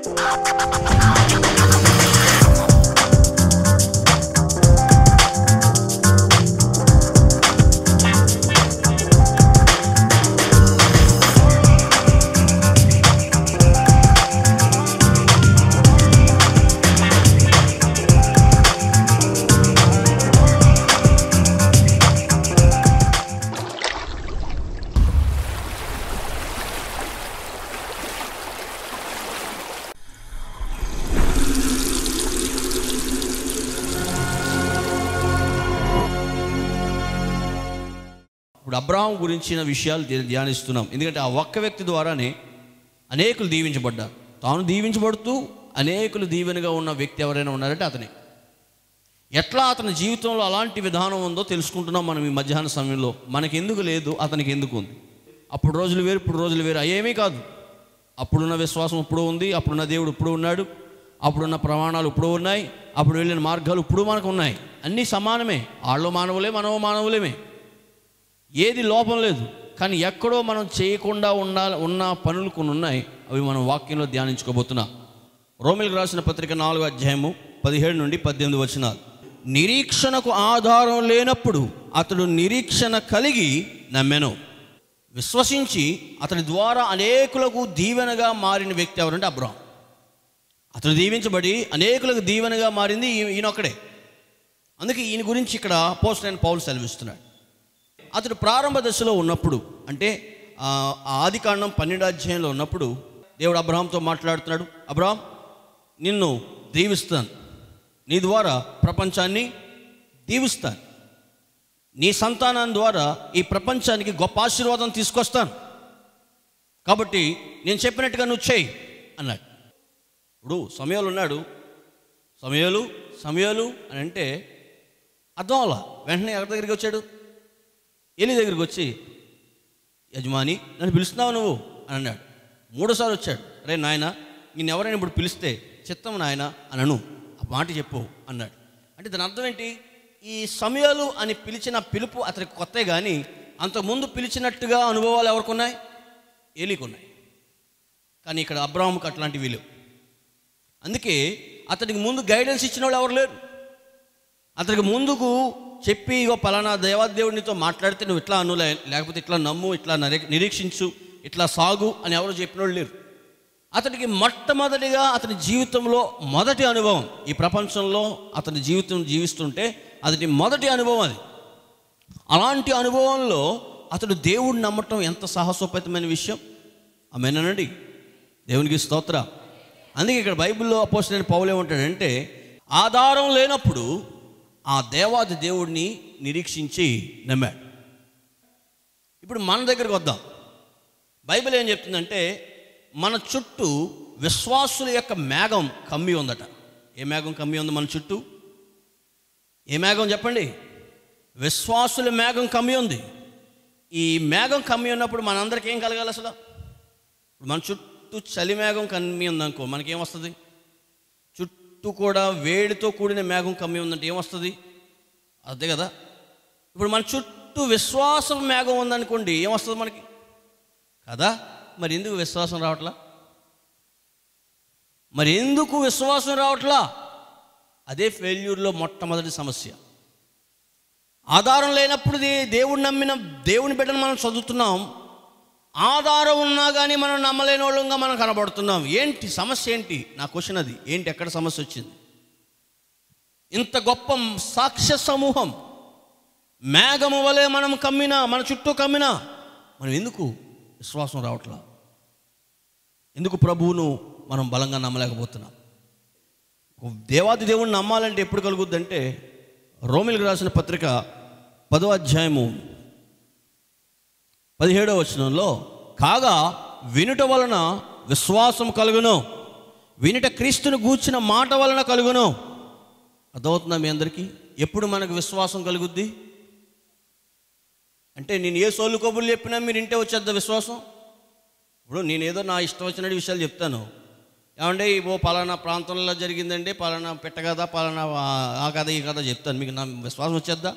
ఇప్పుడు అబ్రాహం గురించిన విషయాలు ధ్య- ధ్యానిస్తున్నాం ఎందుకంటే ఆ ఒక్క వ్యక్తి ద్వారానే అనేకులు దీవించబడ్డారు తాను దీవించబడుతూ అనేకులు దీవెనగా ఉన్న వ్యక్తి ఎవరైనా ఉన్నారంటే అతనే ఎట్లా అతని జీవితంలో అలాంటి విధానం ఉందో తెలుసుకుంటున్నాం మనం ఈ మధ్యాహ్న సమయంలో మనకి ఎందుకు లేదు అతనికి ఎందుకు ఉంది అప్పుడు రోజులు వేరు ఇప్పుడు రోజులు వేరు అయ్యేమీ కాదు అప్పుడున్న విశ్వాసం ఇప్పుడు ఉంది అప్పుడున్న దేవుడు ఇప్పుడు ఉన్నాడు అప్పుడున్న ప్రమాణాలు ఇప్పుడు ఉన్నాయి అప్పుడు వెళ్ళిన మార్గాలు ఇప్పుడు మనకు ఉన్నాయి అన్నీ సమానమే వాళ్ళు మానవులే మనవ మానవులేమే ఏది లోపం లేదు కానీ ఎక్కడో మనం చేయకుండా ఉండాలి ఉన్న పనులు కొన్ని ఉన్నాయి అవి మనం వాక్యంలో ధ్యానించుకోబోతున్నాం రోమిల్కి రాసిన పత్రిక నాలుగో అధ్యాయము పదిహేడు నుండి పద్దెనిమిది వచనాలు నిరీక్షణకు ఆధారం లేనప్పుడు అతడు నిరీక్షణ కలిగి నమ్మెను విశ్వసించి అతని ద్వారా అనేకులకు దీవెనగా మారిన వ్యక్తి ఎవరంటే అబ్రాహం అతడు దీవించబడి అనేకులకు దీవెనగా మారింది ఈ- ఈయనొక్కడే అందుకే ఈయన గురించి ఇక్కడ పోస్ట్ నేను పౌలు సెలవిస్తున్నాడు అతడు ప్రారంభ దశలో ఉన్నప్పుడు అంటే ఆ ఆది కాండం పన్నెండు అధ్యాయంలో ఉన్నప్పుడు దేవుడు అబ్రహాంతో మాట్లాడుతున్నాడు అబ్రహాం నిన్ను దీవిస్తాను నీ ద్వారా ప్రపంచాన్ని దీవిస్తాను నీ సంతానం ద్వారా ఈ ప్రపంచానికి గొప్ప ఆశీర్వాదం తీసుకొస్తాను కాబట్టి నేను చెప్పినట్టుగా నువ్వు చేయి అన్నాడు ఇప్పుడు సమయాలు ఉన్నాడు సమయాలు సమయాలు అని అంటే అర్థం అలా వెంటనే ఎవరి దగ్గరికి వచ్చాడు ఎలి దగ్గరికి వచ్చి యజమాని నన్ను పిలుస్తున్నావు నువ్వు అని అన్నాడు మూడోసారి వచ్చాడు రే నాయన నేను ఎవరైనా ఇప్పుడు పిలిస్తే చిత్తం నాయన అనను ఆ మాట చెప్పు అన్నాడు అంటే దాని అర్థం ఏంటి ఈ సమయాలు అని పిలిచిన పిలుపు అతనికి కొత్త కానీ అంతకుముందు పిలిచినట్టుగా అనుభవాలు ఎవరికి ఉన్నాయి ఏలికి ఉన్నాయి కానీ ఇక్కడ అబ్రాహంకి అట్లాంటివి లేవు అందుకే అతనికి ముందు గైడెన్స్ ఇచ్చిన వాళ్ళు ఎవరు లేరు అతనికి ముందుకు చెప్పి ఇగో పలానా దేవాదేవుడినితో మాట్లాడితే నువ్వు ఇట్లా అను లే- లేకపోతే ఇట్లా నమ్ము ఇట్లా నరి- నిరీక్షించు ఇట్లా సాగు అని ఎవరు చెప్పిన వాళ్ళు లేరు అతనికి మొట్టమొదటిగా అతని జీవితంలో మొదటి అనుభవం ఈ ప్రపంచంలో అతని జీవితం జీవిస్తుంటే అతని మొదటి అనుభవం అది అలాంటి అనుభవంలో అతడు దేవుడిని నమ్మటం ఎంత సాహసోపేతమైన విషయం ఆమెనండి దేవునికి స్తోత్ర అందుకే ఇక్కడ బైబిల్లో అపోజిట్ పౌలు ఏమంటాడంటే ఆధారం లేనప్పుడు ఆ దేవాది దేవుడిని నిరీక్షించి నమ్మాడు ఇప్పుడు మన దగ్గరికి వద్దాం బైబిల్ ఏం చెప్తుందంటే మన చుట్టూ విశ్వాసుల యొక్క మేఘం కమ్మి ఉందట ఏ మేఘం కమ్మి ఉంది మన చుట్టూ ఏ మేఘం చెప్పండి విశ్వాసుల మేఘం కమ్మి ఉంది ఈ మేఘం కమ్మి ఉన్నప్పుడు మనందరికీ ఏం కలగాలి అసలు ఇప్పుడు మన చుట్టూ చలి మేఘం కమ్మి ఉందనుకో మనకేం వస్తుంది చుట్టూ కూడా వేడితో కూడిన మేఘం కమ్మి ఉందంటే ఏమొస్తుంది అదే కదా ఇప్పుడు మన చుట్టూ విశ్వాసం మేఘం ఉందనుకోండి ఏమొస్తుంది మనకి కదా మరి ఎందుకు విశ్వాసం రావట్లా మరి ఎందుకు విశ్వాసం రావట్లా అదే ఫెయిల్యూర్లో మొట్టమొదటి సమస్య ఆధారం లేనప్పుడు దే- దేవుడు నమ్మిన దేవుని బిడ్డను మనం చదువుతున్నాం ఆధారం ఉన్నా కానీ మనం నమ్మలేని వాళ్ళంగా మనం కనబడుతున్నాం ఏంటి సమస్య ఏంటి నా క్వశ్చన్ అది ఏంటి ఎక్కడ సమస్య వచ్చింది ఇంత గొప్ప సాక్ష్య సమూహం మేఘము వలె మనం కమ్మినా మన చుట్టూ కమ్మినా మనం ఎందుకు విశ్వాసం రావట్లా ఎందుకు ప్రభువును మనం బలంగా నమ్మలేకపోతున్నాం ఒక దేవాది దేవుణ్ణి నమ్మాలంటే ఎప్పుడు కలుగుద్దంటే రోమిలకు రాసిన పత్రిక పదో అధ్యాయము పదిహేడవ వచనంలో కాగా వినుట వలన విశ్వాసం కలుగును వినుట క్రీస్తుని గూర్చిన మాట వలన కలుగును అర్థమవుతుందా మీ అందరికీ ఎప్పుడు మనకు విశ్వాసం కలుగుద్ది అంటే నేను ఏ సోలు కబుర్లు చెప్పినా మీరు ఇంటే వచ్చేద్దా విశ్వాసం ఇప్పుడు నేను ఏదో నా ఇష్టం వచ్చినట్టు విషయాలు చెప్తాను ఏమంటే ఓ పలానా ప్రాంతంలో జరిగిందండి పలానా పెట్ట కదా పలానా ఆ- ఆ కథ ఈ కథ చెప్తాను మీకు నా విశ్వాసం వచ్చేద్దా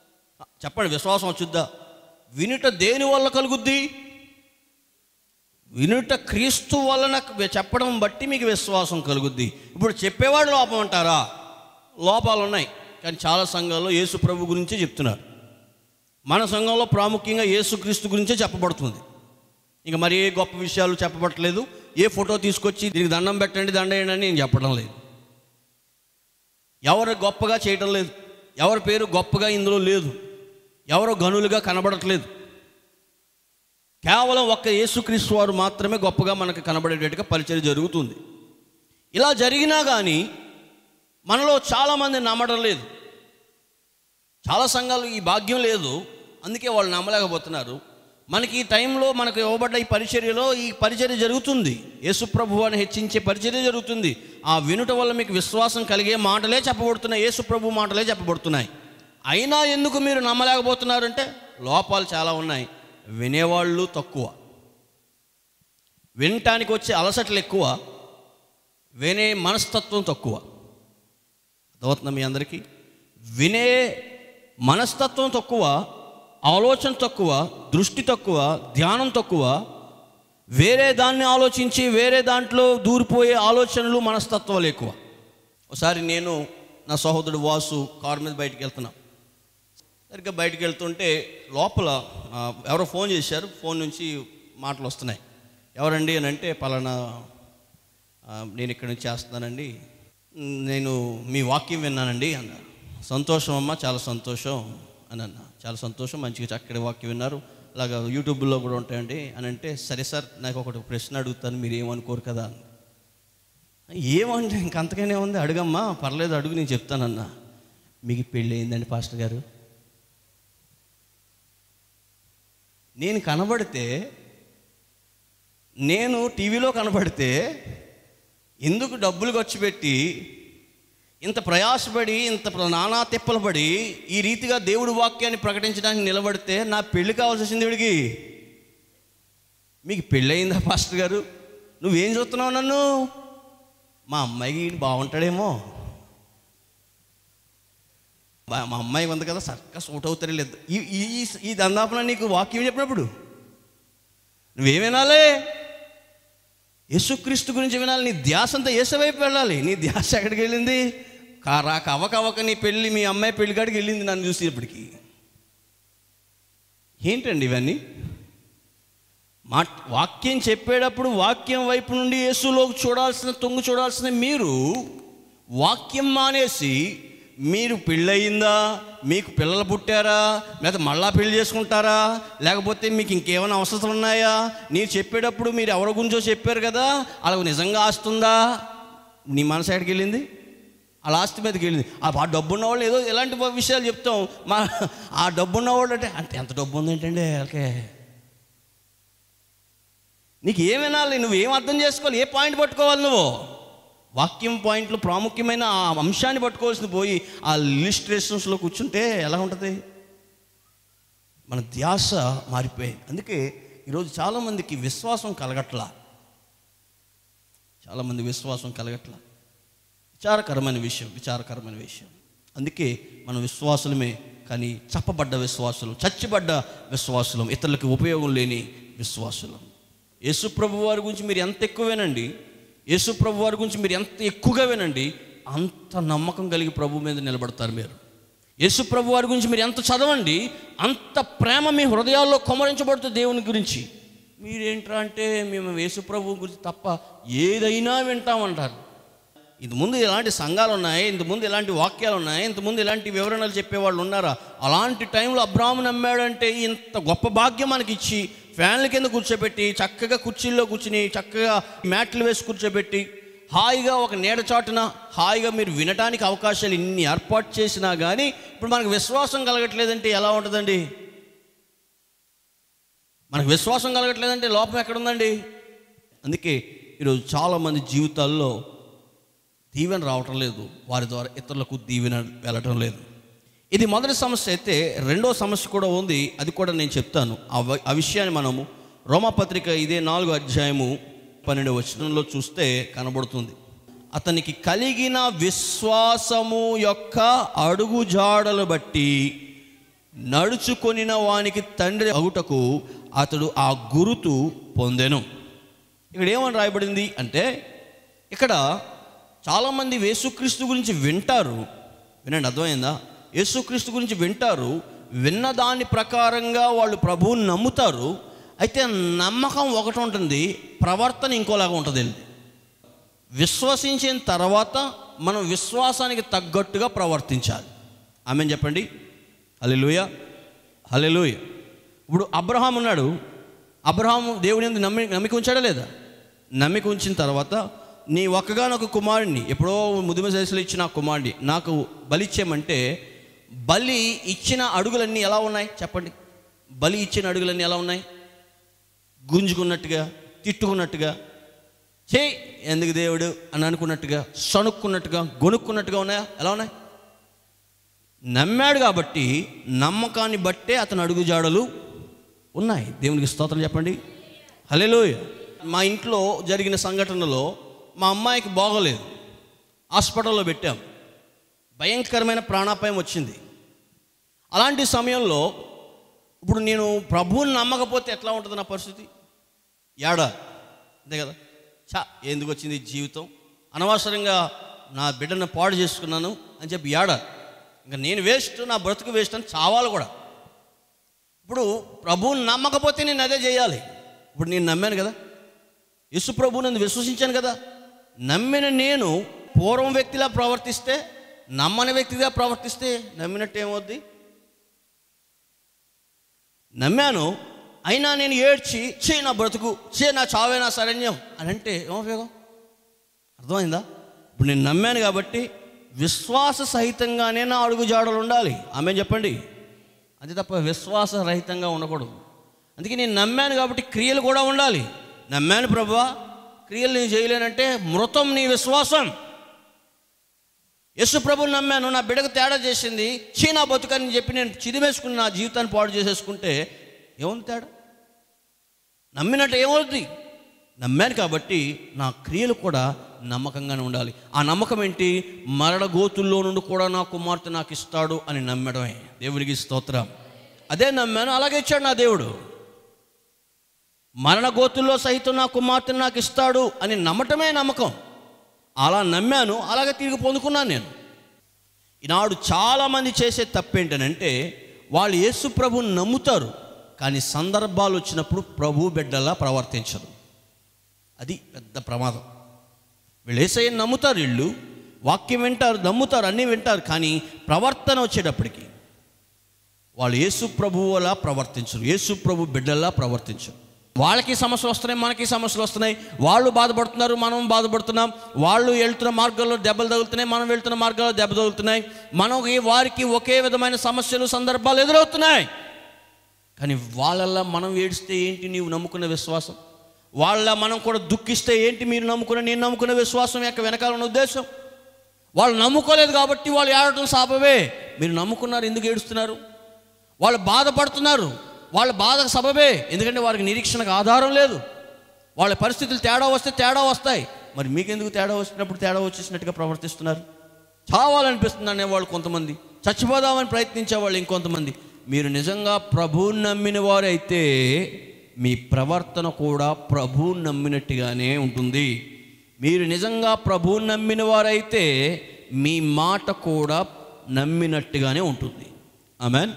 చెప్పండి విశ్వాసం వచ్చుద్దా వినుట దేని వల్ల కలుగుద్ది వినుట క్రీస్తు వలన చెప్పడం బట్టి మీకు విశ్వాసం కలుగుద్ది ఇప్పుడు చెప్పేవాడు లోపం అంటారా లోపాలు ఉన్నాయి కానీ చాలా సంఘాల్లో యేసు ప్రభు గురించే చెప్తున్నారు మన సంఘంలో ప్రాముఖ్యంగా యేసుక్రీస్తు గురించే చెప్పబడుతుంది ఇంకా మరి ఏ గొప్ప విషయాలు చెప్పబట్టలేదు ఏ ఫోటో తీసుకొచ్చి దీనికి దండం పెట్టండి దండ వేయండి అని నేను చెప్పడం లేదు ఎవరు గొప్పగా చేయటం లేదు ఎవరి పేరు గొప్పగా ఇందులో లేదు ఎవరు గనులుగా కనబడట్లేదు కేవలం ఒక్క యేసుక్రీస్తు వారు మాత్రమే గొప్పగా మనకు కనబడేటట్టుగా పరిచయం జరుగుతుంది ఇలా జరిగినా కానీ మనలో చాలామంది నమ్మడం లేదు చాలా సంఘాలు ఈ భాగ్యం లేదు అందుకే వాళ్ళు నమ్మలేకపోతున్నారు మనకి ఈ టైంలో మనకు ఇవ్వబడ్డ ఈ పరిచర్యలో ఈ పరిచర్య జరుగుతుంది యేసుప్రభు అని హెచ్చించే పరిచర్య జరుగుతుంది ఆ వినుట వల్ల మీకు విశ్వాసం కలిగే మాటలే చెప్పబడుతున్నాయి యేసుప్రభు మాటలే చెప్పబడుతున్నాయి అయినా ఎందుకు మీరు నమ్మలేకపోతున్నారంటే లోపాలు చాలా ఉన్నాయి వినేవాళ్ళు తక్కువ వినటానికి వచ్చే అలసటలు ఎక్కువ వినే మనస్తత్వం తక్కువ అర్థమవుతుందా మీ అందరికీ వినే మనస్తత్వం తక్కువ ఆలోచన తక్కువ దృష్టి తక్కువ ధ్యానం తక్కువ వేరే దాన్ని ఆలోచించి వేరే దాంట్లో దూరిపోయే ఆలోచనలు మనస్తత్వాలు ఎక్కువ ఒకసారి నేను నా సహోదరుడు వాసు కారు మీద బయటికి వెళ్తున్నా సరిగ్గా బయటికి వెళ్తుంటే లోపల ఆ, ఎవరో ఫోన్ చేశారు ఫోన్ నుంచి మాటలు వస్తున్నాయి ఎవరండి అని అంటే పలానా ఆ, నేను ఇక్కడి నుంచి చేస్తున్నానండి నేను మీ వాక్యం విన్నానండి అన్నారు సంతోషం అమ్మా చాలా సంతోషం అని అన్న చాలా సంతోషం మంచిగా చక్కటి వాక్యం విన్నారు అలాగా యూట్యూబ్లో కూడా ఉంటాయండి అని అంటే సరే సార్ నాకు ఒకటి ప్రశ్న అడుగుతాను మీరు ఏమనుకోరు కదా అని ఏమంటే ఇంకంతకనే ఉంది అడుగమ్మా పర్లేదు అడుగు నేను చెప్తానన్నా మీకు పెళ్ళి అయిందండి పాస్టర్ గారు నేను కనబడితే నేను టీవీలో కనబడితే ఎందుకు డబ్బులు ఖర్చు పెట్టి ఇంత ప్రయాసపడి ఇంత ప్ర- నానా తిప్పలు పడి ఈ రీతిగా దేవుడి వాక్యాన్ని ప్రకటించడానికి నిలబడితే నా పెళ్లి కావాల్సి వచ్చింది దేవుడికి మీకు పెళ్ళయిందా పాస్టర్ గారు నువ్వేం చూస్తున్నావు నన్ను మా అమ్మాయికి ఈయన బాగుంటాడేమో బా- మా అమ్మాయి ఉంది కదా సరిగ్గా సూట్ అవుతారే లేదు ఈ ఈ ఈ దందాపన నీకు వాక్యం చెప్పినప్పుడు నువ్వేం వినాలి యేసుక్రీస్తు గురించి వినాలి నీ ధ్యాస అంతా యేసు వైపు వెళ్ళాలి నీ ధ్యాస ఎక్కడికి వెళ్ళింది కారా కవక కవక నీ పెళ్ళి మీ అమ్మాయి పెళ్లి కాడికి వెళ్ళింది నన్ను చూసేప్పటికి ఏంటండి ఇవన్నీ మా వాక్యం చెప్పేటప్పుడు వాక్యం వైపు నుండి యేసులోకి చూడాల్సిన తొంగు చూడాల్సిన మీరు వాక్యం మానేసి మీరు పెళ్ళయిందా మీకు పిల్లలు పుట్టారా లేకపోతే మళ్ళా పెళ్లి చేసుకుంటారా లేకపోతే మీకు ఇంకేమైనా అవసరం ఉన్నాయా నేను చెప్పేటప్పుడు మీరు ఎవరి గురించో చెప్పారు కదా అలా నిజంగా ఆస్తుందా నీ మనసు ఎక్కడికి వెళ్ళింది అలా ఆస్తి మీదకి వెళ్ళింది ఆ ఆ డబ్బు ఉన్నవాళ్ళు ఏదో ఎలాంటి విషయాలు చెప్తాం మా ఆ డబ్బు ఉన్నవాళ్ళు అంటే అంటే ఎంత డబ్బు ఉంది ఏంటండి వాళ్ళకే నీకు ఏం వినాలి నువ్వు ఏం అర్థం చేసుకోవాలి ఏ పాయింట్ పట్టుకోవాలి నువ్వు వాక్యం పాయింట్లు ప్రాముఖ్యమైన ఆ అంశాన్ని పట్టుకోవాల్సింది పోయి ఆ లిస్ట్రేషన్స్లో కూర్చుంటే ఎలా ఉంటుంది మన ధ్యాస మారిపోయింది అందుకే ఈరోజు చాలామందికి విశ్వాసం కలగట్లా చాలామంది విశ్వాసం కలగట్లా విచారకరమైన విషయం విచారకరమైన విషయం అందుకే మనం విశ్వాసులమే కానీ చప్పబడ్డ విశ్వాసులు చచ్చిబడ్డ విశ్వాసులం ఇతరులకు ఉపయోగం లేని విశ్వాసులం యేసుప్రభు వారి గురించి మీరు ఎంత ఎక్కువ వినండి యేసుప్రభు వారి గురించి మీరు ఎంత ఎక్కువగా వినండి అంత నమ్మకం కలిగి ప్రభు మీద నిలబడతారు మీరు యేసుప్రభు వారి గురించి మీరు ఎంత చదవండి అంత ప్రేమ మీ హృదయాల్లో కొమరించబడుతుంది దేవుని గురించి మీరేంట్రా అంటే మేము యేసుప్రభు గురించి తప్ప ఏదైనా వింటామంటారు ఇంత ముందు ఇలాంటి సంఘాలు ఉన్నాయి ఇంత ముందు ఇలాంటి వాక్యాలు ఉన్నాయి ఇంత ముందు ఇలాంటి వివరణలు చెప్పేవాళ్ళు ఉన్నారా అలాంటి టైంలో అబ్రాహ్ము నమ్మాడంటే ఇంత గొప్ప భాగ్యం మనకి ఇచ్చి ఫ్యాన్ల కింద కూర్చోబెట్టి చక్కగా కుర్చీల్లో కూర్చుని చక్కగా మ్యాట్లు వేసి కూర్చోబెట్టి హాయిగా ఒక నీడ చాటున హాయిగా మీరు వినటానికి అవకాశాలు ఇన్ని ఏర్పాటు చేసినా కానీ ఇప్పుడు మనకు విశ్వాసం కలగట్లేదంటే ఎలా ఉంటుందండి మనకు విశ్వాసం కలగట్లేదంటే లోపం ఎక్కడుందండి అందుకే ఈరోజు చాలామంది జీవితాల్లో దీవెన రావటం లేదు వారి ద్వారా ఇతరులకు దీవెన వెళ్ళటం లేదు ఇది మొదటి సమస్య అయితే రెండో సమస్య కూడా ఉంది అది కూడా నేను చెప్తాను ఆ వ- ఆ విషయాన్ని మనము రోమాపత్రిక ఇదే నాలుగో అధ్యాయము పన్నెండు వచనంలో చూస్తే కనబడుతుంది అతనికి కలిగిన విశ్వాసము యొక్క అడుగు జాడలు బట్టి నడుచుకొనిన వానికి తండ్రి అగుటకు అతడు ఆ గురుతు పొందెను ఇక్కడ ఏమని రాయబడింది అంటే ఇక్కడ చాలామంది యేసుక్రీస్తు గురించి వింటారు వినండి అర్థమైందా యేసుక్రీస్తు గురించి వింటారు విన్న దాని ప్రకారంగా వాళ్ళు ప్రభువుని నమ్ముతారు అయితే నమ్మకం ఒకటి ఉంటుంది ప్రవర్తన ఇంకోలాగా ఉంటుంది వీళ్ళది. విశ్వసించిన తర్వాత మనం విశ్వాసానికి తగ్గట్టుగా ప్రవర్తించాలి ఆమె చెప్పండి హల్లెలూయా హల్లెలూయ ఇప్పుడు అబ్రహాం ఉన్నాడు అబ్రహాము దేవుని ఎందు నమ్మి నమ్మిక ఉంచాడా లేదా నమ్మిక ఉంచిన తర్వాత నీ ఒక్కగానొక కుమారుడిని ఎప్పుడో ముదిమ వయసులో ఇచ్చిన ఆ కుమారుడిని నాకు బలి ఇచ్చేయమంటే బలి ఇచ్చిన అడుగులన్నీ ఎలా ఉన్నాయి చెప్పండి బలి ఇచ్చిన అడుగులన్నీ ఎలా ఉన్నాయి గుంజుకున్నట్టుగా తిట్టుకున్నట్టుగా చే ఎందుకు దేవుడు అని అనుకున్నట్టుగా సణుక్కున్నట్టుగా గొనుక్కున్నట్టుగా ఉన్నాయా ఎలా ఉన్నాయి నమ్మాడు కాబట్టి నమ్మకాన్ని బట్టే అతని అడుగుజాడలు ఉన్నాయి దేవునికి స్తోత్రం చెప్పండి హలోయ మా ఇంట్లో జరిగిన సంఘటనలో మా అమ్మాయికి బాగోలేదు హాస్పిటల్లో పెట్టాం భయంకరమైన ప్రాణాపాయం వచ్చింది అలాంటి సమయంలో ఇప్పుడు నేను ప్రభువుని నమ్మకపోతే ఎట్లా ఉంటుంది నా పరిస్థితి ఏడా అంతే కదా చా ఎందుకు వచ్చింది ఈ జీవితం అనవసరంగా నా బిడ్డను పాడు చేసుకున్నాను అని చెప్పి ఏడా ఇంకా నేను వేస్ట్ నా బ్రతుకు వేస్ట్ అని చావాలి కూడా ఇప్పుడు ప్రభువుని నమ్మకపోతే నేను అదే చేయాలి ఇప్పుడు నేను నమ్మాను కదా యేసు ప్రభు నన్ను విశ్వసించాను కదా నమ్మిన నేను పూర్వం వ్యక్తిలా ప్రవర్తిస్తే నమ్మని వ్యక్తిగా ప్రవర్తిస్తే నమ్మినట్టు ఏమవుద్ది నమ్మాను అయినా నేను ఏడ్చి చే నా బ్రతుకు చే నా చావే నా శరణ్యం అని అంటే ఏం ఉపయోగం అర్థమైందా ఇప్పుడు నేను నమ్మాను కాబట్టి విశ్వాస సహితంగానే నా అడుగు జాడలు ఉండాలి ఆమె చెప్పండి అది తప్ప విశ్వాస రహితంగా ఉండకూడదు అందుకే నేను నమ్మాను కాబట్టి క్రియలు కూడా ఉండాలి నమ్మాను ప్రభువా క్రియలు నేను చేయలేనంటే మృతం నీ విశ్వాసం యేసు ప్రభుని నమ్మాను నా బిడకు తేడా చేసింది చీ నా బతుకని చెప్పి నేను చిదిమేసుకుని నా జీవితాన్ని పాడు చేసేసుకుంటే ఏముంది తేడా నమ్మినట్టు ఏమవుద్ది నమ్మాను కాబట్టి నా క్రియలు కూడా నమ్మకంగానే ఉండాలి ఆ నమ్మకం ఏంటి మరణ గోతుల్లో నుండి కూడా నా కుమార్తె నాకు ఇస్తాడు అని నమ్మడమే దేవునికి స్తోత్రం అదే నమ్మాను అలాగే ఇచ్చాడు నా దేవుడు మరణ గోతుల్లో సహితం నా కుమార్తెను నాకు ఇస్తాడు అని నమ్మటమే నమ్మకం అలా నమ్మాను అలాగే తిరిగి పొందుకున్నాను నేను ఈనాడు చాలామంది చేసే తప్పేంటనంటే వాళ్ళు యేసు ప్రభుని నమ్ముతారు కానీ సందర్భాలు వచ్చినప్పుడు ప్రభు బిడ్డలా ప్రవర్తించరు అది పెద్ద ప్రమాదం వీళ్ళు ఏసయ్యని నమ్ముతారు వీళ్ళు వాక్యం వింటారు నమ్ముతారు అన్నీ వింటారు కానీ ప్రవర్తన వచ్చేటప్పటికి వాళ్ళు యేసు ప్రభువులా ప్రవర్తించరు యేసు ప్రభు బిడ్డల్లా ప్రవర్తించరు వాళ్ళకి సమస్యలు వస్తున్నాయి మనకి సమస్యలు వస్తున్నాయి వాళ్ళు బాధపడుతున్నారు మనం బాధపడుతున్నాం వాళ్ళు వెళ్తున్న మార్గాల్లో దెబ్బలు తగులుతున్నాయి మనం వెళ్తున్న మార్గాల్లో దెబ్బ తగులుతున్నాయి మనకి వారికి ఒకే విధమైన సమస్యలు సందర్భాలు ఎదురవుతున్నాయి కానీ వాళ్ళల్లా మనం ఏడిస్తే ఏంటి నీవు నమ్ముకున్న విశ్వాసం వాళ్ళ మనం కూడా దుఃఖిస్తే ఏంటి మీరు నమ్ముకున్న నేను నమ్ముకున్న విశ్వాసం యొక్క వెనకాల ఉన్న ఉద్దేశం వాళ్ళు నమ్ముకోలేదు కాబట్టి వాళ్ళు ఏడటం సాపవే మీరు నమ్ముకున్నారు ఎందుకు ఏడుస్తున్నారు వాళ్ళు బాధపడుతున్నారు వాళ్ళ బాధకు సబబే ఎందుకంటే వారికి నిరీక్షణకు ఆధారం లేదు వాళ్ళ పరిస్థితులు తేడా వస్తే తేడా వస్తాయి మరి మీకెందుకు తేడా వచ్చినప్పుడు తేడా వచ్చేసినట్టుగా ప్రవర్తిస్తున్నారు చావాలనిపిస్తుంది అనేవాళ్ళు కొంతమంది చచ్చిపోదామని ప్రయత్నించే వాళ్ళు ఇంకొంతమంది మీరు నిజంగా ప్రభువుని నమ్మిన వారైతే మీ ప్రవర్తన కూడా ప్రభువుని నమ్మినట్టుగానే ఉంటుంది మీరు నిజంగా ప్రభువుని నమ్మిన వారైతే మీ మాట కూడా నమ్మినట్టుగానే ఉంటుంది ఆమెన్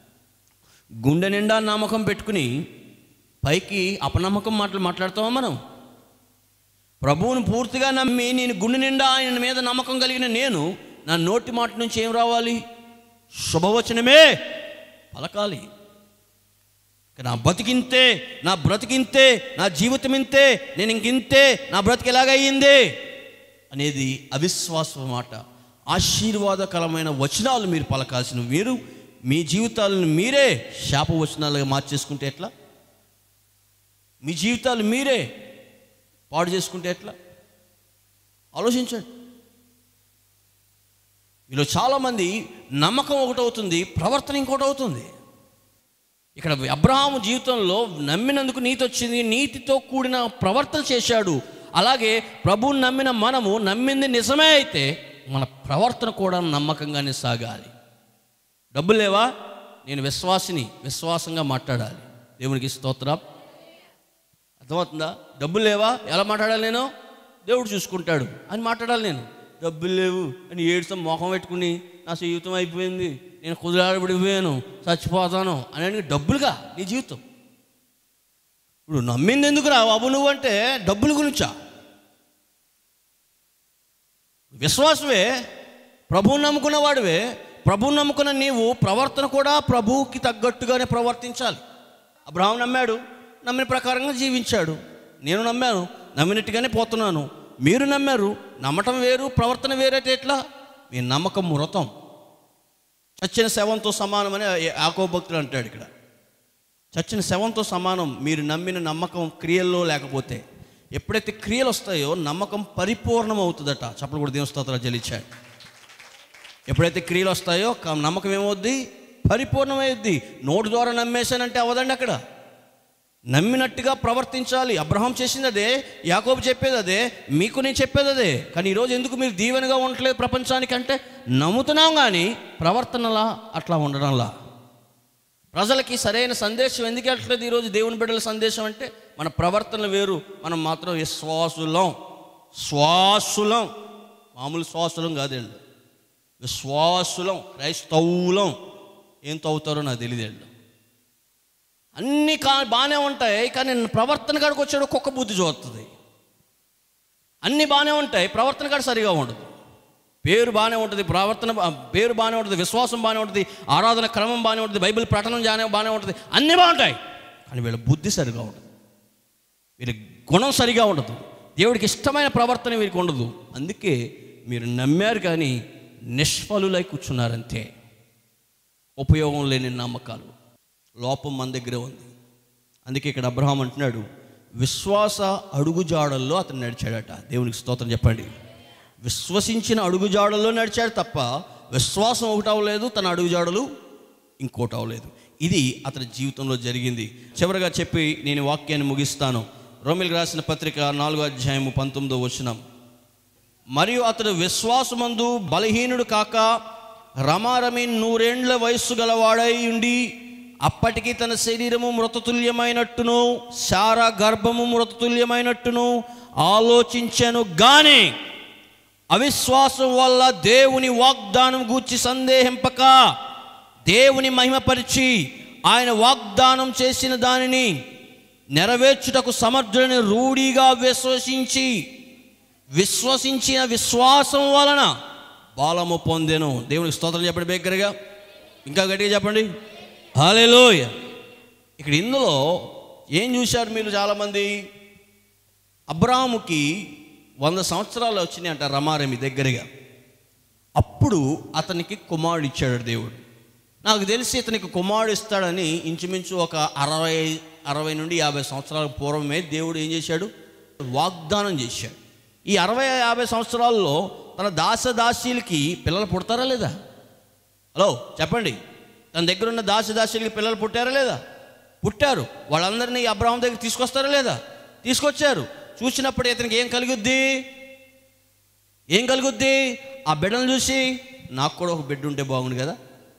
గుండె నిండా నమ్మకం పెట్టుకుని పైకి అపనమ్మకం మాటలు మాట్లాడతామా మనం ప్రభువుని పూర్తిగా నమ్మి నేను గుండె నిండా ఆయన మీద నమ్మకం కలిగిన నేను నా నోటి మాట నుంచి ఏం రావాలి శుభవచనమే పలకాలి ఇక నా బతికింతే నా బ్రతికింతే నా జీవితం ఇంతే నేను ఇంకింతే నా బ్రతికి ఎలాగయ్యింది అనేది అవిశ్వాసం మాట ఆశీర్వాదకరమైన వచనాలు మీరు పలకాల్సిన మీరు మీ జీవితాలను మీరే శాప వచనాలుగా మార్చేసుకుంటే ఎట్లా మీ జీవితాలు మీరే పాడు చేసుకుంటే ఎట్లా ఆలోచించండి మీలో చాలామంది నమ్మకం ఒకటి అవుతుంది ప్రవర్తన ఇంకోటి అవుతుంది ఇక్కడ అబ్రహాము జీవితంలో నమ్మినందుకు నీతి వచ్చింది నీతితో కూడిన ప్రవర్తన చేశాడు అలాగే ప్రభువుని నమ్మిన మనము నమ్మింది నిజమే అయితే మన ప్రవర్తన కూడా నమ్మకంగానే సాగాలి డబ్బులు లేవా నేను విశ్వాసిని విశ్వాసంగా మాట్లాడాలి దేవునికి స్తోత్రం అర్థమవుతుందా డబ్బులు లేవా ఎలా మాట్లాడాలి నేను దేవుడు చూసుకుంటాడు అని మాట్లాడాలి నేను డబ్బులు లేవు అని ఏడుస్తాం మొఖం పెట్టుకుని నా జీవితం అయిపోయింది నేను కుదిరాడబడిపోయాను చచ్చిపోతాను అని అని డబ్బులుగా నీ జీవితం ఇప్పుడు నమ్మింది ఎందుకు రా బాబు నువ్వు అంటే డబ్బుల గురించా విశ్వాసమే ప్రభువుని నమ్ముకున్న వాడివే ప్రభువుని నమ్ముకున్న నీవు ప్రవర్తన కూడా ప్రభువుకి తగ్గట్టుగానే ప్రవర్తించాలి అబ్రహాం నమ్మాడు నమ్మిన ప్రకారంగా జీవించాడు నేను నమ్మాను నమ్మినట్టుగానే పోతున్నాను మీరు నమ్మారు నమ్మటం వేరు ప్రవర్తన వేరైతే ఎట్లా మీ నమ్మకం మృతం చచ్చిన శవంతో సమానమని ఆకో భక్తుడు అంటాడు ఇక్కడ చచ్చిన శవంతో సమానం మీరు నమ్మిన నమ్మకం క్రియల్లో లేకపోతే ఎప్పుడైతే క్రియలు వస్తాయో నమ్మకం పరిపూర్ణం అవుతుందట చప్పలు కూడా దేవుని స్తోత్రాలు చెల్లించాడు ఎప్పుడైతే క్రియలు వస్తాయో క- నమ్మకం ఏమవుద్ది పరిపూర్ణమైద్ది నోటి ద్వారా నమ్మేశానంటే అవదండి అక్కడ నమ్మినట్టుగా ప్రవర్తించాలి అబ్రహాం చేసింది అదే యాకోబు చెప్పేది అదే మీకు నేను చెప్పేది అదే కానీ ఈరోజు ఎందుకు మీరు దీవెనగా ఉండట్లేదు ప్రపంచానికి అంటే నమ్ముతున్నాం కానీ ప్రవర్తనలా అట్లా ఉండడంలా ప్రజలకి సరైన సందేశం ఎందుకు వెళ్ళట్లేదు ఈరోజు దేవుని బిడ్డల సందేశం అంటే మన ప్రవర్తన వేరు మనం మాత్రం విశ్వాసులం శ్వాసులం మామూలు శ్వాసులం కాదు వీళ్ళు విశ్వాసులం క్రైస్తవులం ఏం తవ్వుతారో నాకు తెలియదు వీళ్ళు అన్నీ కా బాగానే ఉంటాయి కానీ ప్రవర్తన కాడికి వచ్చాడు కుక్క బుద్ధి చూస్తుంది అన్నీ బాగానే ఉంటాయి ప్రవర్తన కాడ సరిగా ఉండదు పేరు బాగానే ఉంటుంది ప్రవర్తన బా- పేరు బాగానే ఉంటుంది విశ్వాసం బాగానే ఉంటుంది ఆరాధన క్రమం బాగానే ఉంటుంది బైబిల్ పఠనం బాగానే బాగానే ఉంటుంది అన్నీ బాగుంటాయి కానీ వీళ్ళ బుద్ధి సరిగా ఉండదు వీరి గుణం సరిగా ఉండదు దేవుడికి ఇష్టమైన ప్రవర్తన వీరికి ఉండదు అందుకే మీరు నమ్మారు కానీ నిష్ఫలులై కూర్చున్నారంతే ఉపయోగం లేని నమ్మకాలు లోపం మన దగ్గరే ఉంది అందుకే ఇక్కడ అబ్రహాం అంటున్నాడు విశ్వాస అడుగుజాడల్లో అతను నడిచాడట దేవునికి స్తోత్రం చెప్పండి విశ్వసించిన అడుగుజాడల్లో నడిచాడు తప్ప విశ్వాసం ఒకటి అవ్వలేదు తన అడుగుజాడలు ఇంకోటి అవ్వలేదు ఇది అతని జీవితంలో జరిగింది చివరిగా చెప్పి నేను ఈ వాక్యాన్ని ముగిస్తాను రోమిల్ రాసిన పత్రిక నాలుగో అధ్యాయము పంతొమ్మిదో వచనం మరియు అతడు విశ్వాసమందు బలహీనుడు కాక రమారమి నూరేండ్ల వయస్సు గలవాడై ఉండి అప్పటికి తన శరీరము మృతతుల్యమైనట్టును శార గర్భము మృతతుల్యమైనట్టును ఆలోచించాను గాని అవిశ్వాసం వల్ల దేవుని వాగ్దానం గూర్చి సందేహింపక దేవుని మహిమపరిచి ఆయన వాగ్దానం చేసిన దానిని నెరవేర్చుటకు సమర్థుడని రూఢిగా విశ్వసించి విశ్వసించిన విశ్వాసం వలన బలము పొందెను దేవునికి స్తోత్రం చెప్పండి బేకరిగా ఇంకా గట్టిగా చెప్పండి హాలేలోయ ఇక్కడ ఇందులో ఏం చూశారు మీరు చాలామంది అబ్రాముకి వంద సంవత్సరాలు వచ్చినాయి అంట రమారమి దగ్గరగా అప్పుడు అతనికి కుమారుడు ఇచ్చాడు దేవుడు నాకు తెలిసి ఇతనికి కుమారుడు ఇస్తాడని ఇంచుమించు ఒక అరవై అరవై నుండి యాభై సంవత్సరాల పూర్వమే దేవుడు ఏం చేశాడు వాగ్దానం చేశాడు ఈ అరవై యాభై సంవత్సరాల్లో తన దాస దాసీలకి పిల్లలు పుడతారా లేదా హలో చెప్పండి తన దగ్గర ఉన్న దాస దాసీలకి పిల్లలు పుట్టారా లేదా పుట్టారు వాళ్ళందరినీ అబ్రహం దగ్గర తీసుకొస్తారా లేదా తీసుకొచ్చారు చూసినప్పుడు ఇతనికి ఏం కలుగుద్ది ఏం కలుగుద్ది ఆ బిడ్డను చూసి నాకు కూడా ఒక బిడ్డ ఉంటే బాగుండు కదా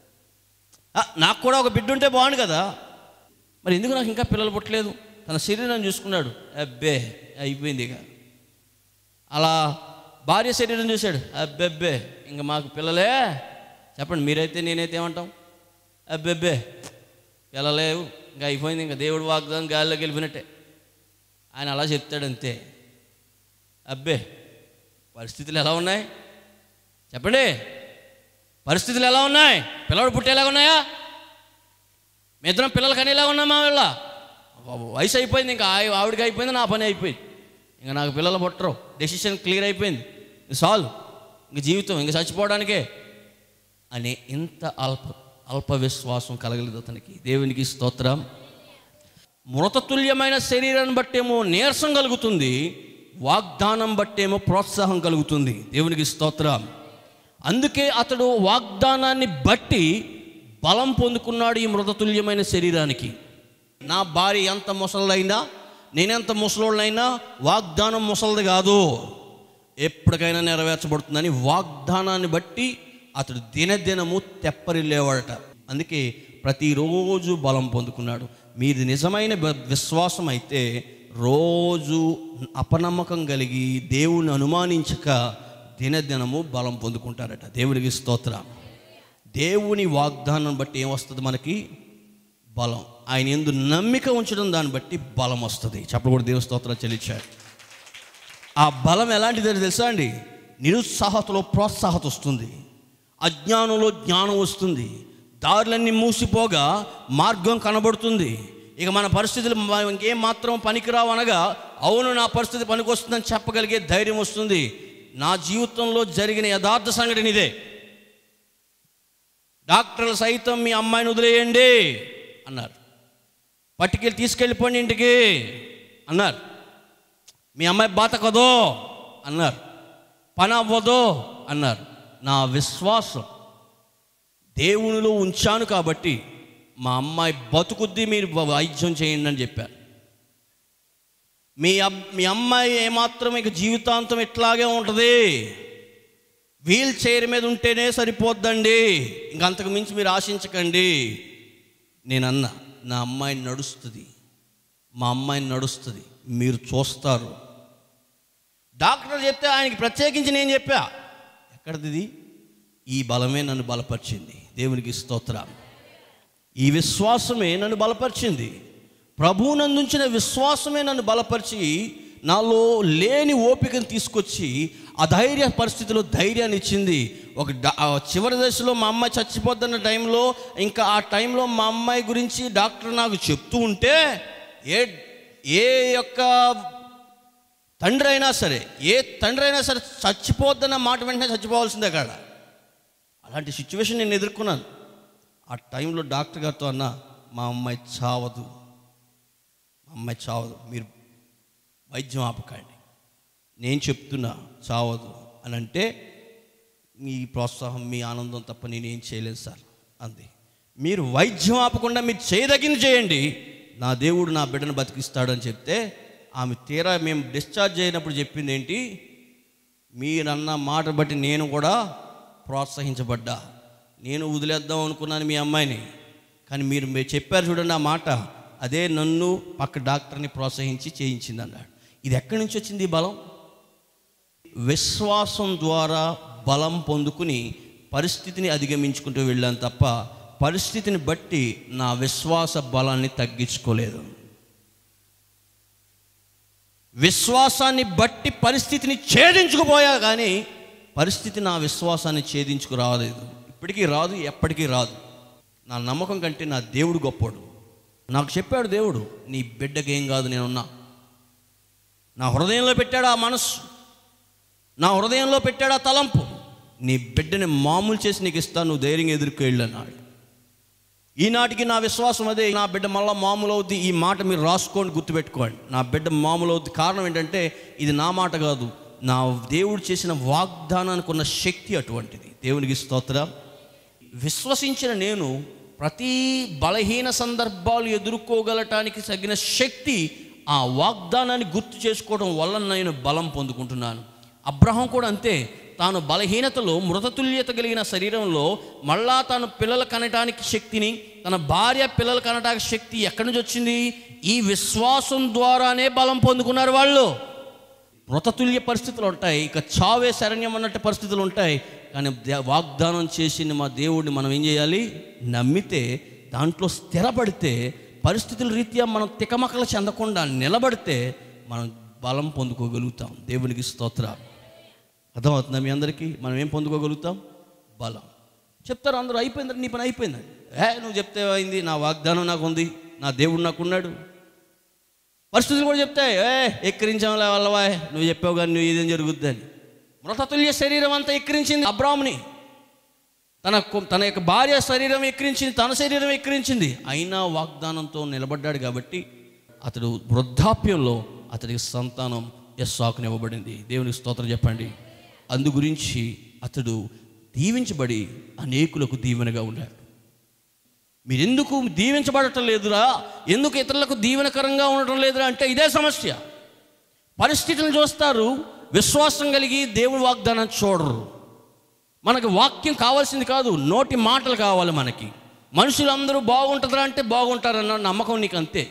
ఆ, నాకు కూడా ఒక బిడ్డ ఉంటే బాగుండు కదా మరి ఎందుకు నాకు ఇంకా పిల్లలు పుట్టలేదు తన శరీరం చూసుకున్నాడు అబ్బే అయిపోయింది ఇక అలా భార్య శరీరం చూశాడు అబ్బెబ్బే ఇంక మాకు పిల్లలే చెప్పండి మీరైతే నేనైతే ఏమంటాం అబ్బెబ్బే పిల్లలేవు ఇంకా అయిపోయింది ఇంకా దేవుడు వాగ్దానం గాలిలోకి వెళ్ళిపోయినట్టే ఆయన అలా చెప్తాడు అంతే అబ్బే పరిస్థితులు ఎలా ఉన్నాయి చెప్పండి పరిస్థితులు ఎలా ఉన్నాయి పిల్లడు పుట్టేలా ఉన్నాయా మీ ఇద్దరం పిల్లలు కనేలా ఉన్నామా వీళ్ళ వయసు అయిపోయింది ఇంకా ఆవి- ఆవిడకి అయిపోయింది నా పని అయిపోయింది ఇంకా నాకు పిల్లలు పుట్టరు డెసిషన్ క్లియర్ అయిపోయింది సాల్వ్ ఇంక జీవితం ఇంక చచ్చిపోవడానికే అనే ఇంత అల్ప అల్ప విశ్వాసం కలగలేదు అతనికి దేవునికి స్తోత్రం మృతతుల్యమైన శరీరాన్ని బట్టేమో నీరసం కలుగుతుంది వాగ్దానం బట్టేమో ప్రోత్సాహం కలుగుతుంది దేవునికి స్తోత్రం అందుకే అతడు వాగ్దానాన్ని బట్టి బలం పొందుకున్నాడు ఈ మృతతుల్యమైన శరీరానికి నా భార్య ఎంత ముసలైనా నేనెంత ముసలోళ్ళైనా వాగ్దానం ముసలిది కాదు ఎప్పటికైనా నెరవేర్చబడుతుందని వాగ్దానాన్ని బట్టి అతడు దినదినము తెప్పరిల్లేవాడట అందుకే ప్రతిరోజు బలం పొందుకున్నాడు మీది నిజమైన బ- విశ్వాసం అయితే రోజు అపనమ్మకం కలిగి దేవుని అనుమానించక దినదినము బలం పొందుకుంటారట దేవునికి స్తోత్రం దేవుని వాగ్దానం బట్టి ఏమొస్తుంది మనకి బలం ఆయన ఎందు నమ్మిక ఉంచడం దాన్ని బట్టి బలం వస్తుంది చెప్పకూడదు దేవుని స్తోత్రం చెల్లించాడు ఆ బలం ఎలాంటిదో తెలుసా అండి నిరుత్సాహతలో ప్రోత్సాహత వస్తుంది అజ్ఞానంలో జ్ఞానం వస్తుంది దారులన్నీ మూసిపోగా మార్గం కనబడుతుంది ఇక మన పరిస్థితులు మ- ఇంకేం మాత్రం పనికిరావు అనగా అవును నా పరిస్థితి పనికొస్తుందని చెప్పగలిగే ధైర్యం వస్తుంది నా జీవితంలో జరిగిన యథార్థ సంఘటన ఇదే డాక్టర్లు సైతం మీ అమ్మాయిని వదిలేయండి అన్నారు పట్టుకెళ్ళి తీసుకెళ్ళిపోండి ఇంటికి అన్నారు మీ అమ్మాయి బాతకదో అన్నారు పని అవ్వదో అన్నారు నా విశ్వాసం దేవునిలో ఉంచాను కాబట్టి మా అమ్మాయి బతుకుద్ది మీరు వైద్యం చేయండి అని చెప్పారు మీ అబ్ మీ అమ్మాయి ఏమాత్రం ఇక జీవితాంతం ఇట్లాగే ఉంటుంది వీల్ చైర్ మీద ఉంటేనే సరిపోద్దండి ఇంకంతకు మించి మీరు ఆశించకండి నేను అన్నా నా అమ్మాయి నడుస్తుంది మా అమ్మాయి నడుస్తుంది మీరు చూస్తారు డాక్టర్ చెప్తే ఆయనకి ప్రత్యేకించి నేను చెప్పా ఎక్కడిది ఇది? ఈ బలమే నన్ను బలపరిచింది దేవునికి స్తోత్రం ఈ విశ్వాసమే నన్ను బలపరిచింది ప్రభువు నందుంచిన విశ్వాసమే నన్ను బలపరిచి నాలో లేని ఓపికను తీసుకొచ్చి అధైర్య పరిస్థితిలో ధైర్యాన్ని ఇచ్చింది ఒక డా- ఆ చివరి దశలో మా అమ్మాయి చచ్చిపోద్దన్న టైంలో ఇంకా ఆ టైంలో మా అమ్మాయి గురించి డాక్టర్ నాకు చెప్తూ ఉంటే ఏ ఏ యొక్క తండ్రి అయినా సరే ఏ తండ్రి అయినా సరే చచ్చిపోద్దన్న మాట వెంటనే చచ్చిపోవాల్సిందే కాడ అలాంటి సిచ్యువేషన్ నేను ఎదుర్కొన్నాను ఆ టైంలో డాక్టర్ గారితో అన్న మా అమ్మాయి చావదు మా అమ్మాయి చావదు మీరు వైద్యం ఆపకండి నేను చెప్తున్నా చావదు అని అంటే మీ ప్రోత్సాహం మీ ఆనందం తప్ప నేనేం చేయలేదు సార్ అంది మీరు వైద్యం ఆపకుండా మీరు చేయదగింది చేయండి నా దేవుడు నా బిడ్డను బతికిస్తాడని చెప్తే ఆమె తీరా మేము డిశ్చార్జ్ అయినప్పుడు చెప్పింది ఏంటి మీరన్న మాట బట్టి నేను కూడా ప్రోత్సహించబడ్డా నేను వదిలేద్దాం అనుకున్నాను మీ అమ్మాయిని కానీ మీరు మీరు చెప్పారు చూడండి ఆ మాట అదే నన్ను పక్క డాక్టర్ని ప్రోత్సహించి చేయించింది అన్నాడు ఇది ఎక్కడి నుంచి వచ్చింది ఈ బలం విశ్వాసం ద్వారా బలం పొందుకుని పరిస్థితిని అధిగమించుకుంటూ వెళ్ళాను తప్ప పరిస్థితిని బట్టి నా విశ్వాస బలాన్ని తగ్గించుకోలేదు విశ్వాసాన్ని బట్టి పరిస్థితిని ఛేదించుకుపోయా కానీ పరిస్థితి నా విశ్వాసాన్ని ఛేదించుకు రాలేదు ఇప్పటికీ రాదు ఎప్పటికీ రాదు నా నమ్మకం కంటే నా దేవుడు గొప్పోడు నాకు చెప్పాడు దేవుడు నీ బిడ్డకి ఏం కాదు నేనున్నా నా హృదయంలో పెట్టాడు ఆ మనస్సు నా హృదయంలో పెట్టాడు ఆ తలంపు నీ బిడ్డని మామూలు చేసి నీకు ఇస్తాను నువ్వు ధైర్యంగా ఎదుర్కొ వెళ్ళన్నాడు ఈనాటికి నా విశ్వాసం అదే నా బిడ్డ మళ్ళా మామూలు అవుద్ది ఈ మాట మీరు రాసుకోండి గుర్తుపెట్టుకోండి నా బిడ్డ మామూలు అవుద్ది కారణం ఏంటంటే ఇది నా మాట కాదు నా దేవుడు చేసిన వాగ్దానానికి ఉన్న శక్తి అటువంటిది దేవునికి స్తోత్రం విశ్వసించిన నేను ప్రతి బలహీన సందర్భాలు ఎదుర్కోగలటానికి తగిన శక్తి ఆ వాగ్దానాన్ని గుర్తు చేసుకోవడం వల్ల నేను బలం పొందుకుంటున్నాను అబ్రహం కూడా అంతే తాను బలహీనతలో మృతతుల్యత కలిగిన శరీరంలో మళ్ళా తాను పిల్లలు కనటానికి శక్తిని తన భార్య పిల్లలు కనటానికి శక్తి ఎక్కడి నుంచి వచ్చింది ఈ విశ్వాసం ద్వారానే బలం పొందుకున్నారు వాళ్ళు మృతతుల్య పరిస్థితులు ఉంటాయి ఇక చావే శరణ్యం అన్నట్టు పరిస్థితులు ఉంటాయి కానీ దే- వాగ్దానం చేసిన మా దేవుడిని మనం ఏం చేయాలి నమ్మితే దాంట్లో స్థిరపడితే పరిస్థితుల రీత్యా మనం తికమకలు చెందకుండా నిలబడితే మనం బలం పొందుకోగలుగుతాం దేవునికి స్తోత్రాలు అర్థమవుతుందా మీ అందరికీ మనం ఏం పొందుకోగలుగుతాం బలం చెప్తారు అందరూ అయిపోయిందంటే నీ పని అయిపోయిందండి ఏ నువ్వు చెప్తే అయింది నా వాగ్దానం నాకు ఉంది నా దేవుడు నాకు ఉన్నాడు పరిస్థితులు కూడా చెప్తాయి ఏ ఎక్కిరించాంలే వల్లవా నువ్వు చెప్పావు కానీ నువ్వు ఇదేం జరుగుద్దని మృతతుల్య శరీరం అంతా ఎక్కిరించింది అబ్రాహ్మని తన కు- తన యొక్క భార్య శరీరం ఎక్కిరించింది తన శరీరం ఎక్కిరించింది అయినా వాగ్దానంతో నిలబడ్డాడు కాబట్టి అతడు వృద్ధాప్యంలో అతడికి సంతానం యస్సాకునివ్వబడింది దేవునికి స్తోత్రం చెప్పండి అందు గురించి అతడు దీవించబడి అనేకులకు దీవెనగా ఉన్నాడు మీరు ఎందుకు దీవించబడటం లేదురా ఎందుకు ఇతరులకు దీవెనకరంగా ఉండటం లేదురా అంటే ఇదే సమస్య పరిస్థితులను చూస్తారు విశ్వాసం కలిగి దేవుని వాగ్దానం చూడరు మనకు వాక్యం కావాల్సింది కాదు నోటి మాటలు కావాలి మనకి మనుషులందరూ బాగుంటుందిరా అంటే బాగుంటారన్న నమ్మకం నీకు అంతే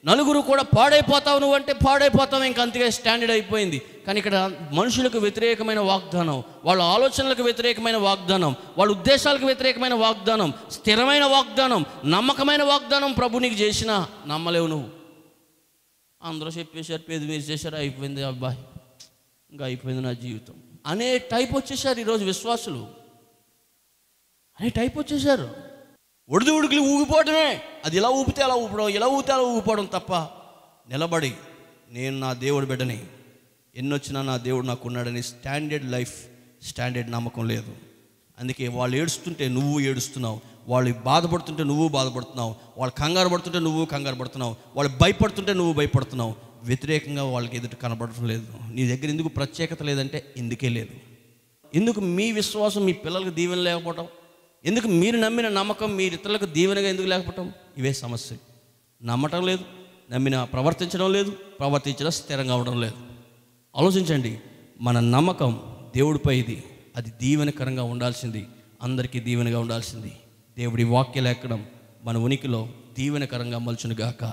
నలుగురు కూడా పాడైపోతావు నువ్వు అంటే పాడైపోతావు ఇంక అంతగా స్టాండర్డ్ అయిపోయింది కానీ ఇక్కడ మనుషులకు వ్యతిరేకమైన వాగ్దానం వాళ్ళ ఆలోచనలకు వ్యతిరేకమైన వాగ్దానం వాళ్ళ ఉద్దేశాలకు వ్యతిరేకమైన వాగ్దానం స్థిరమైన వాగ్దానం నమ్మకమైన వాగ్దానం ప్రభు నీకు చేసినా నమ్మలేవు నువ్వు అందరూ చెప్పేశారు పేద మీరు చేశారు అయిపోయింది అబ్బాయి ఇంకా అయిపోయింది నా జీవితం అనే టైప్ వచ్చేసారు ఈరోజు విశ్వాసులు అనే టైప్ వచ్చేసారు ఒడిది ఉడుకులు ఊగిపోవడమే అది ఇలా ఊపితే అలా ఊపడం ఇలా ఊపితే అలా ఊగిపోవడం తప్ప నిలబడి నేను నా దేవుడి బిడ్డని ఎన్నొచ్చినా నా దేవుడు నాకు ఉన్నాడని స్టాండర్డ్ లైఫ్ స్టాండర్డ్ నమ్మకం లేదు అందుకే వాళ్ళు ఏడుస్తుంటే నువ్వు ఏడుస్తున్నావు వాళ్ళు బాధపడుతుంటే నువ్వు బాధపడుతున్నావు వాళ్ళు కంగారు పడుతుంటే నువ్వు కంగారు పడుతున్నావు వాళ్ళు భయపడుతుంటే నువ్వు భయపడుతున్నావు వ్యతిరేకంగా వాళ్ళకి ఎదుట కనబడటం లేదు నీ దగ్గర ఎందుకు ప్రత్యేకత లేదంటే ఎందుకే లేదు ఎందుకు మీ విశ్వాసం మీ పిల్లలకు దీవెన లేకపోవటం ఎందుకు మీరు నమ్మిన నమ్మకం మీ ఇతరులకు దీవెనగా ఎందుకు లేకపోవటం ఇవే సమస్యలు నమ్మటం లేదు నమ్మిన ప్రవర్తించడం లేదు ప్రవర్తించడం స్థిరంగా ఉండడం లేదు ఆలోచించండి మన నమ్మకం దేవుడిపై ఇది అది దీవెనకరంగా ఉండాల్సింది అందరికీ దీవెనగా ఉండాల్సింది దేవుడి వాక్య లేఖనం మన ఉనికిలో దీవెనకరంగా మలుచును గాక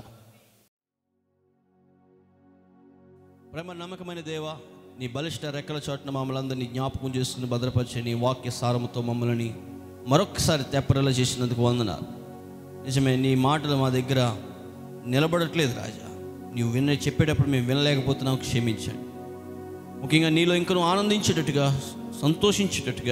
ప్రేమ నమ్మకమైన దేవా నీ బలిష్ట రెక్కల చోటున మమ్మల్ని అందరినీ జ్ఞాపకం చేసుకుని భద్రపరిచే నీ వాక్య సారముతో మమ్మల్ని మరొకసారి తెప్పరలా చేసినందుకు వందనాలు నిజమే నీ మాటలు మా దగ్గర నిలబడట్లేదు రాజా నీవు విన్న చెప్పేటప్పుడు మేము వినలేకపోతున్నాం క్షమించండి ముఖ్యంగా నీలో ఇంకా నువ్వు ఆనందించేటట్టుగా సంతోషించేటట్టుగా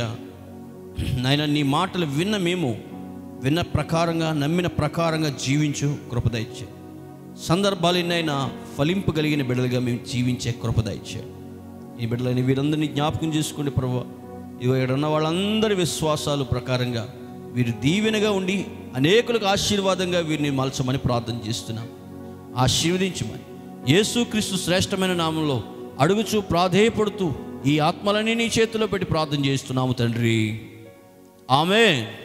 నాయన నీ మాటలు విన్న మేము విన్న ప్రకారంగా నమ్మిన ప్రకారంగా జీవించు కృపదయిచ్చే సందర్భాలైనా ఫలింపగలిగిన బిడ్డలుగా మేము జీవించే కృపదయిచ్చాడు ఈ బిడ్డలని వీరందరినీ జ్ఞాపకం చేసుకోండి ప్రభు ఇవి ఇక్కడ ఉన్న వాళ్ళందరి విశ్వాసాలు ప్రకారంగా వీరు దీవెనగా ఉండి అనేకులకు ఆశీర్వాదంగా వీరిని మలచమని ప్రార్థన చేస్తున్నాం ఆశీర్వదించమని యేసుక్రీస్తు శ్రేష్టమైన నామంలో అడుగుచూ ప్రాధేయపడుతూ ఈ ఆత్మలని నీ చేతిలో పెట్టి ప్రార్థన చేస్తున్నాము తండ్రి ఆమె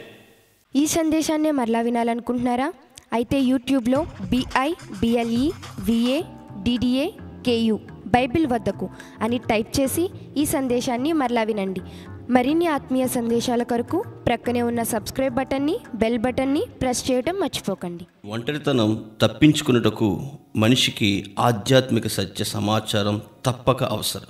ఈ సందేశాన్ని మరలా వినాలనుకుంటున్నారా అయితే యూట్యూబ్లో BI BLE VA DDA KU Bible వద్దకు అని టైప్ చేసి ఈ సందేశాన్ని మరలా వినండి మరిన్ని ఆత్మీయ సందేశాల కొరకు ప్రక్కనే ఉన్న సబ్స్క్రైబ్ బటన్ని బెల్ బటన్ని ప్రెస్ చేయడం మర్చిపోకండి ఒంటరితనం తప్పించుకున్నటకు మనిషికి ఆధ్యాత్మిక సత్య సమాచారం తప్పక అవసరం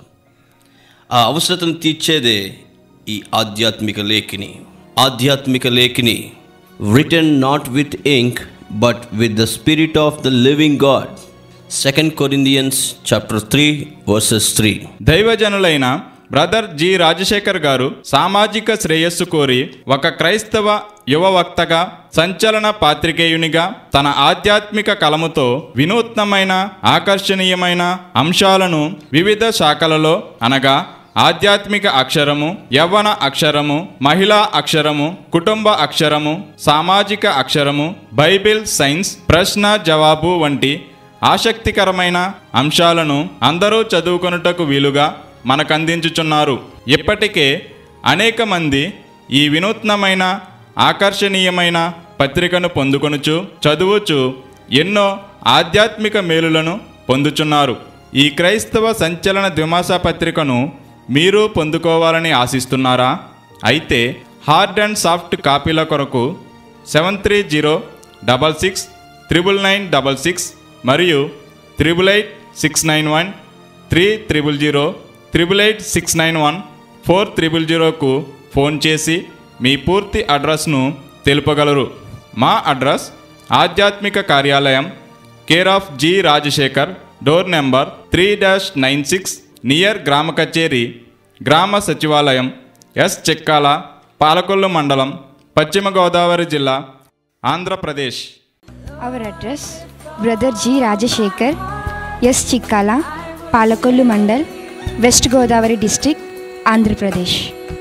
ఆ అవసరతను తీర్చేదే ఈ ఆధ్యాత్మిక లేఖిని ఆధ్యాత్మిక లేఖిని written not with ink but with the spirit of the living God second Corinthians chapter three verses three దైవజనులైన బ్రదర్ జి రాజశేఖర్ గారు సామాజిక శ్రేయస్సు కోరి ఒక క్రైస్తవ యువ వక్తగా సంచలన పాత్రికేయునిగా తన ఆధ్యాత్మిక కలముతో వినూత్నమైన ఆకర్షణీయమైన అంశాలను వివిధ శాఖలలో అనగా ఆధ్యాత్మిక అక్షరము యవ్వన అక్షరము మహిళా అక్షరము కుటుంబ అక్షరము సామాజిక అక్షరము బైబిల్ సైన్స్ ప్రశ్న జవాబు వంటి ఆసక్తికరమైన అంశాలను అందరూ చదువుకొనుటకు వీలుగా మనకందించుచున్నారు ఇప్పటికే అనేక మంది ఈ వినూత్నమైన ఆకర్షణీయమైన పత్రికను పొందుకొనుచు చదువుచు ఎన్నో ఆధ్యాత్మిక మేలులను పొందుచున్నారు ఈ క్రైస్తవ సంచలన ద్విమాస పత్రికను మీరు పొందుకోవాలని ఆశిస్తున్నారా అయితే హార్డ్ అండ్ సాఫ్ట్ కాపీల కొరకు seven three zero double six triple nine double six మరియు triple eight six nine one three triple zero triple eight six nine one four triple జీరోకు ఫోన్ చేసి మీ పూర్తి అడ్రస్ను తెలుపగలరు మా అడ్రస్ ఆధ్యాత్మిక కార్యాలయం care of G Rajasekhar door number three dash nine six near గ్రామ కచేరి గ్రామ సచివాలయం ఎస్ చెక్కాల పాలకొల్లు మండలం పశ్చిమ గోదావరి జిల్లా Andhra Pradesh our address brother G Rajasekhar S Chikkala Palakollu mandal west Godavari district Andhra Pradesh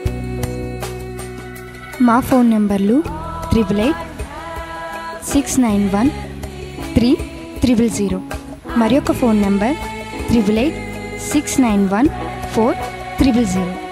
మా ఫోన్ నెంబర్లు triple eight six nine one three triple zero మరి ఒక phone number triple eight six nine one four triple zero